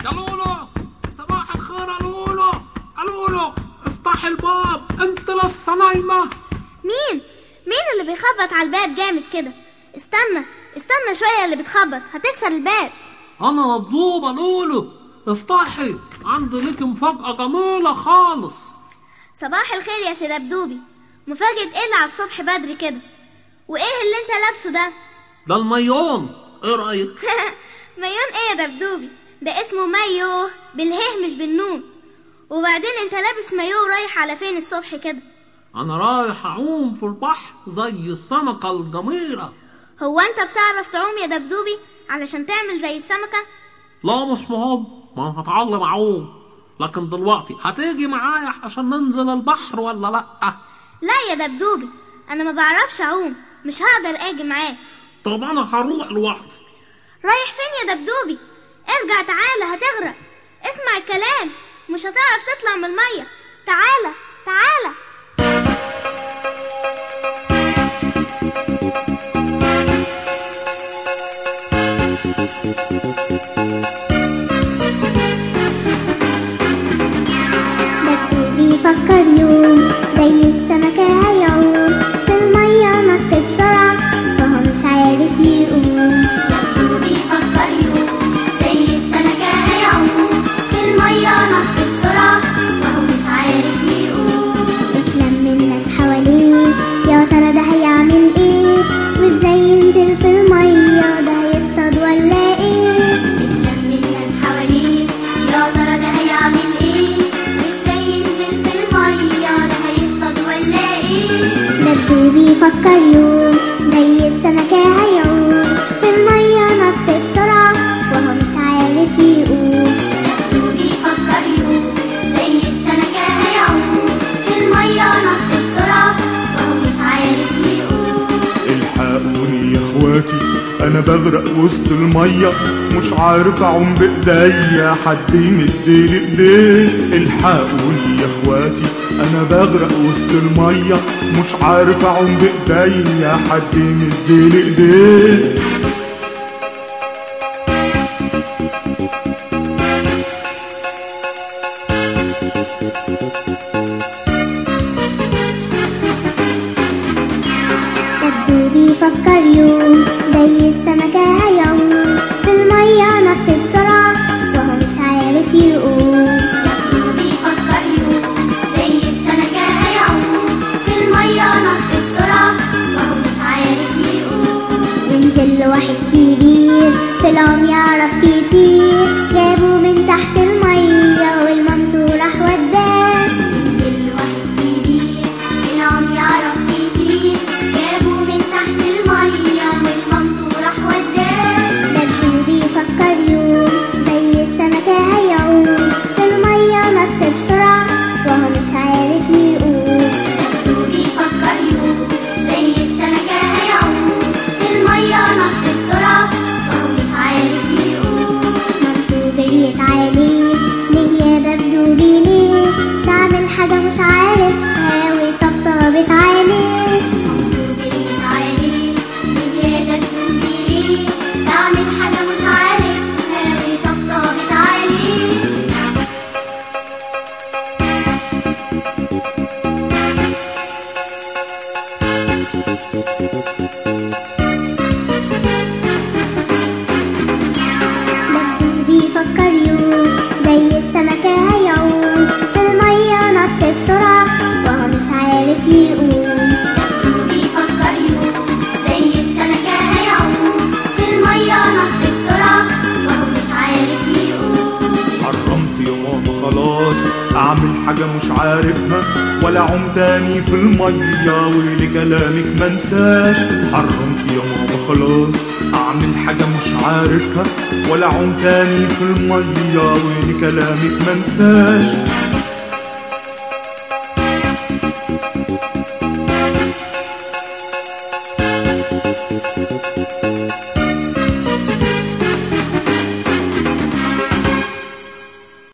يا لولو صباح الخير يا لولو يا لولو افتح الباب انت لسه نايمه مين مين اللي بيخبط على الباب جامد كده استنى استنى شويه اللي بتخبط هتكسر الباب انا مبدوبه لولو افتحي عندي ليك مفاجاه جميله خالص صباح الخير يا سي دبدوبي مفاجأة ايه اللي على الصبح بدري كده وايه اللي انت لابسه ده ده الميون ايه رايك مايون ايه يا دبدوبي ده اسمه مايو بالهه مش بالنون وبعدين انت لابس مايو رايح على فين الصبح كده انا رايح اعوم في البحر زي السمكه الجميله هو انت بتعرف تعوم يا دبدوبي علشان تعمل زي السمكة لا مش مهم ما انا هتعلم اعوم لكن دلوقتي هتيجي معايا عشان ننزل البحر ولا لا لا يا دبدوبي انا ما بعرفش اعوم مش هقدر اجي معاك طب انا هروح لوحدي رايح فين يا دبدوبي ارجع تعالى هتغرق اسمع الكلام مش هتعرف تطلع من المية تعالى تعالى بس بيفكر يوم زي السمكة هيعوم في المية نط بسرعة وهو مش عارف يقوم بيفكر يوم زي السمكة هيعوم في المية نط بسرعة وهو مش عارف يقوم اتلم الناس حواليه يا ترى ده هيعمل ايه وازاي ينزل في المية ده هيصطاد ولا ايه لم الناس حواليه يا ترى ده هيعمل ايه وازاي ينزل في المية ده هيصطاد ولا ايه ده بيفكر يوم زي السمكة هيعوم في المية نط بسرعة وهو مش عارف يقوم بيفكر يوم زي السمكة هيعوم في المية نط بسرعة وهو مش عارف يقوم الحقوني يا اخواتي انا بغرق وسط الميه مش عارف اعوم بايديا حد يمدلي ايديه الحقوني يا اخواتي انا بغرق وسط الميه مش عارف اعوم بايديا حد يمدلي ايديه جدو بيفكر يوم زي السمكة هيعوم في المية نط بسرعة وهو مش عارف يقوم بيفكر يوم زي السمكة هيعوم في المية نط بسرعة وهو مش عارف يقوم ونزل له واحد كبير طلعهم يعرف كتير جابوه من تحت المية والمامته راح وداه نزل واحد كبير منهم يعرف كتير جابوا من تحت المية والمامته راح وداه جدو بيفكر يوم زي السمكة هيعوم في المية نط بسرعة وهو مش عارف يقوم بيفكر يوم زي السمكة هيعوم في المية نط بسرعة وهو مش عارف يقوم مامته جريت عليه ليه يا دبدوبي ليه تعمل حاجة مش عارفها وطبطبت عليه جريت عليه زيادة تنزلي تعمل حاجة مش عارفها وطبطبت عليه دبدوب بيفكر يوم زي السمكة هيعوم في المية نط بسرعة وهو مش عارف يقوم بيفكر يوم زي السمكة هيعوم في المية نط بسرعة وهو مش عارف يقوم حرمت يا ماما خلاص اعمل حاجة مش عارفها ولا اعوم تاني في المية ولكلامك منساش حرمت يا ماما خلاص اعمل حاجة مش عارفها ولا اعوم تاني في المية ولكلامك منساش